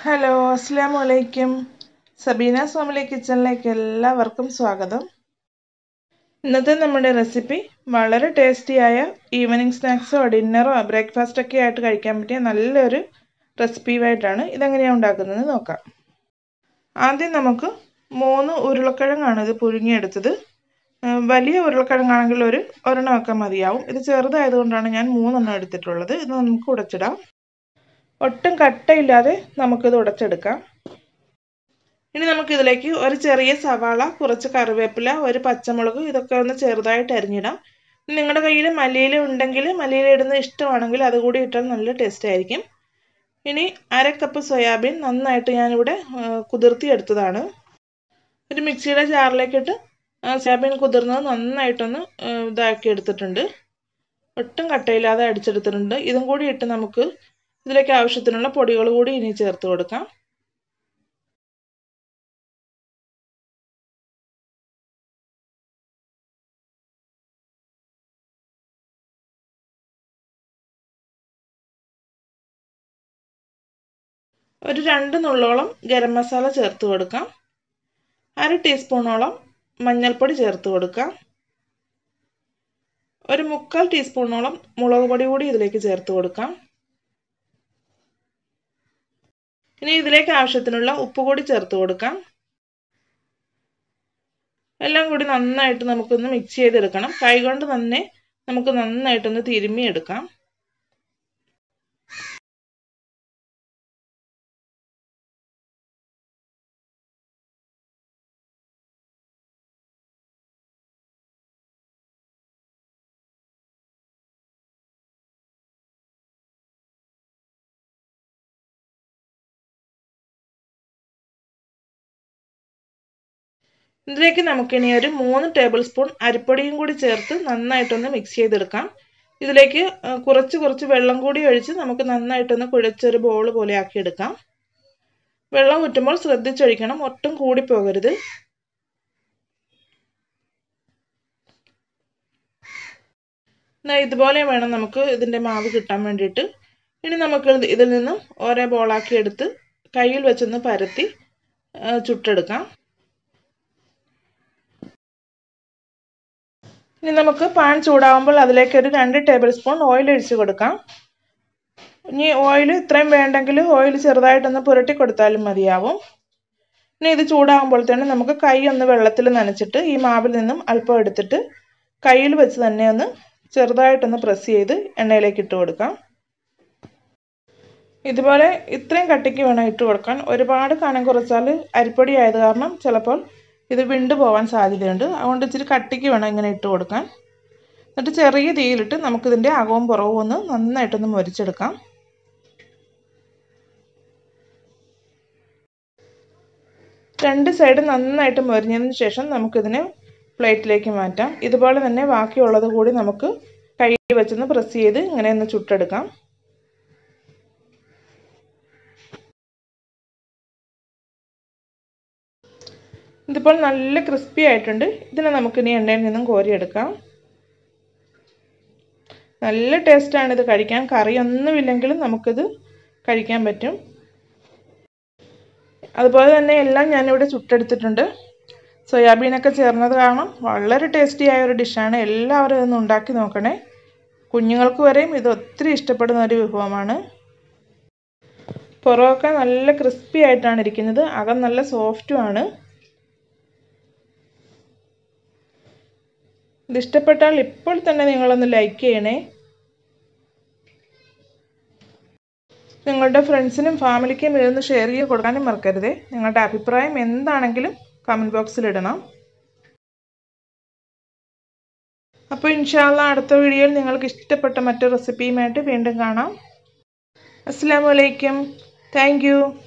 hello അസ്സാം വലൈക്കും സബീന സോമലി കിച്ചണിലേക്ക് എല്ലാവർക്കും സ്വാഗതം ഇന്നത്തെ നമ്മുടെ റെസിപ്പി വളരെ ടേസ്റ്റിയായ ഈവനിങ് സ്നാക്സോ ഡിന്നറോ ബ്രേക്ക്ഫാസ്റ്റ് ഒക്കെ ആയിട്ട് കഴിക്കാൻ പറ്റിയ നല്ലൊരു റെസിപ്പിയുമായിട്ടാണ് ഇതെങ്ങനെയാണ് ഉണ്ടാക്കുന്നത് നോക്കാം ആദ്യം നമുക്ക് മൂന്ന് ഉരുളക്കിഴങ്ങാണ് ഇത് പുഴുങ്ങിയെടുത്തത് വലിയ ഉരുളക്കിഴങ്ങാണെങ്കിൽ ഒരു ഒരെണ്ണമൊക്കെ മതിയാവും ഇത് ചെറുതായതുകൊണ്ടാണ് ഞാൻ മൂന്നെണ്ണം എടുത്തിട്ടുള്ളത് ഇത് നമുക്ക് ഉടച്ചിടാം ഒട്ടും കട്ടയില്ലാതെ നമുക്കിത് ഉടച്ചെടുക്കാം ഇനി നമുക്കിതിലേക്ക് ഒരു ചെറിയ സവാള കുറച്ച് കറിവേപ്പില ഒരു പച്ചമുളക് ഇതൊക്കെ ഒന്ന് ചെറുതായിട്ട് അരിഞ്ഞിടാം നിങ്ങളുടെ കയ്യിൽ മല്ലിയില ഉണ്ടെങ്കിൽ മല്ലിയില ഇടുന്നത് ഇഷ്ടമാണെങ്കിൽ അതുകൂടി ഇട്ടാൽ നല്ല ടേസ്റ്റ് ആയിരിക്കും ഇനി അര കപ്പ് സോയാബീൻ നന്നായിട്ട് ഞാനിവിടെ കുതിർത്തി എടുത്തതാണ് ഒരു മിക്സിയുടെ ജാറിലേക്കിട്ട് സോയാബീൻ കുതിർന്നത് നന്നായിട്ടൊന്ന് ഇതാക്കി എടുത്തിട്ടുണ്ട് ഒട്ടും കട്ടയില്ലാതെ അടിച്ചെടുത്തിട്ടുണ്ട് ഇതും കൂടി ഇട്ട് നമുക്ക് ഇതിലേക്ക് ആവശ്യത്തിനുള്ള പൊടികൾ കൂടി ഇനി ചേർത്ത് കൊടുക്കാം ഒരു രണ്ട് നുള്ളോളം ഗരം മസാല ചേർത്ത് കൊടുക്കാം അര ടീസ്പൂണോളം മഞ്ഞൾപ്പൊടി ചേർത്ത് കൊടുക്കാം ഒരു മുക്കാൽ ടീസ്പൂണോളം മുളക് പൊടി കൂടി ഇതിലേക്ക് ചേർത്ത് കൊടുക്കാം ഇനി ഇതിലേക്ക് ആവശ്യത്തിനുള്ള ഉപ്പ് കൂടി ചേർത്ത് കൊടുക്കാം എല്ലാം കൂടി നന്നായിട്ട് നമുക്കൊന്ന് മിക്സ് ചെയ്തെടുക്കണം കൈകൊണ്ട് തന്നെ നമുക്ക് നന്നായിട്ടൊന്ന് തിരുമ്മി എടുക്കാം ഇതിലേക്ക് നമുക്കിനി ഒരു മൂന്ന് ടേബിൾ സ്പൂൺ അരിപ്പൊടിയും കൂടി ചേർത്ത് നന്നായിട്ടൊന്ന് മിക്സ് ചെയ്തെടുക്കാം ഇതിലേക്ക് കുറച്ച് കുറച്ച് വെള്ളം കൂടി ഒഴിച്ച് നമുക്ക് നന്നായിട്ടൊന്ന് കുഴച്ചൊരു ബോൾ പോലെ ആക്കിയെടുക്കാം വെള്ളം ഊറ്റുമ്പോൾ ശ്രദ്ധിച്ചൊഴിക്കണം ഒട്ടും കൂടി പോകരുത് ഇതുപോലെ വേണം നമുക്ക് ഇതിൻ്റെ മാവ് കിട്ടാൻ വേണ്ടിയിട്ട് ഇനി നമുക്ക് ഇതിൽ നിന്നും ഓരോ ബോളാക്കി എടുത്ത് കയ്യിൽ വെച്ചൊന്ന് പരത്തി ചുട്ടെടുക്കാം ഇനി നമുക്ക് പാൻ ചൂടാവുമ്പോൾ അതിലേക്ക് ഒരു രണ്ട് ടേബിൾ സ്പൂൺ ഓയിൽ ഒഴിച്ച് കൊടുക്കാം ഇനി ഓയിൽ ഇത്രയും വേണ്ടെങ്കിൽ ഓയിൽ ചെറുതായിട്ടൊന്ന് പുരട്ടി കൊടുത്താലും മതിയാവും ഇനി ഇത് ചൂടാകുമ്പോൾ തന്നെ നമുക്ക് കൈ ഒന്ന് വെള്ളത്തിൽ നനച്ചിട്ട് ഈ മാവിൽ നിന്നും അല്പം എടുത്തിട്ട് കയ്യിൽ വെച്ച് തന്നെ ഒന്ന് ചെറുതായിട്ടൊന്ന് പ്രസ് ചെയ്ത് എണ്ണയിലേക്ക് ഇട്ട് കൊടുക്കാം ഇതുപോലെ ഇത്രയും കട്ടിക്ക് വേണം ഇട്ട് കൊടുക്കാൻ ഒരുപാട് കനം കുറച്ചാൽ അരിപ്പൊടി ആയത് കാരണം ചിലപ്പോൾ ഇത് വിണ്ടു പോകാൻ സാധ്യതയുണ്ട് അതുകൊണ്ട് ഇച്ചിരി കട്ടിക്ക് വേണം ഇങ്ങനെ ഇട്ട് കൊടുക്കാൻ എന്നിട്ട് ചെറിയ തീയിലിട്ട് നമുക്കിതിൻ്റെ അകവും പുറവും ഒന്ന് നന്നായിട്ടൊന്ന് മൊരിച്ചെടുക്കാം രണ്ട് സൈഡ് നന്നായിട്ട് മൊരിഞ്ഞതിന് ശേഷം നമുക്കിതിനെ പ്ലേറ്റിലേക്ക് മാറ്റാം ഇതുപോലെ തന്നെ ബാക്കിയുള്ളത് കൂടി നമുക്ക് കയ്യിൽ വെച്ചൊന്ന് പ്രസ് ചെയ്ത് ഇങ്ങനെ ഒന്ന് ചുട്ടെടുക്കാം ഇതിപ്പോൾ നല്ല ക്രിസ്പി ആയിട്ടുണ്ട് ഇതിനെ നമുക്കിനി എണ്ണയിൽ നിന്നും കോരിയെടുക്കാം നല്ല ടേസ്റ്റാണ് ഇത് കഴിക്കാൻ കറിയൊന്നുമില്ലെങ്കിലും നമുക്കിത് കഴിക്കാൻ പറ്റും അതുപോലെ തന്നെ എല്ലാം ഞാനിവിടെ ചുട്ടെടുത്തിട്ടുണ്ട് സോയാബീനൊക്കെ ചേർന്നത് കാരണം വളരെ ടേസ്റ്റി ആയ ഒരു ഡിഷാണ് എല്ലാവരും ഇതൊന്ന് ഉണ്ടാക്കി നോക്കണേ കുഞ്ഞുങ്ങൾക്ക് വരെയും ഇത് ഒത്തിരി ഇഷ്ടപ്പെടുന്ന ഒരു വിഭവമാണ് പുറമൊക്കെ നല്ല ക്രിസ്പി ആയിട്ടാണ് ഇരിക്കുന്നത് അകം നല്ല സോഫ്റ്റുമാണ് ഇതിഷ്ടപ്പെട്ടാൽ ഇപ്പോൾ തന്നെ നിങ്ങളൊന്ന് ലൈക്ക് ചെയ്യണേ നിങ്ങളുടെ ഫ്രണ്ട്സിനും ഫാമിലിക്കും ഇതൊന്ന് ഷെയർ ചെയ്ത് കൊടുക്കാനും മറക്കരുതേ നിങ്ങളുടെ അഭിപ്രായം എന്താണെങ്കിലും കമൻറ്റ് ബോക്സിൽ ഇടണം അപ്പോൾ ഇൻഷാല്ല അടുത്ത വീഡിയോയിൽ നിങ്ങൾക്ക് ഇഷ്ടപ്പെട്ട മറ്റൊരു റെസിപ്പിയുമായിട്ട് വീണ്ടും കാണാം അസ്സാം വലൈക്കും താങ്ക്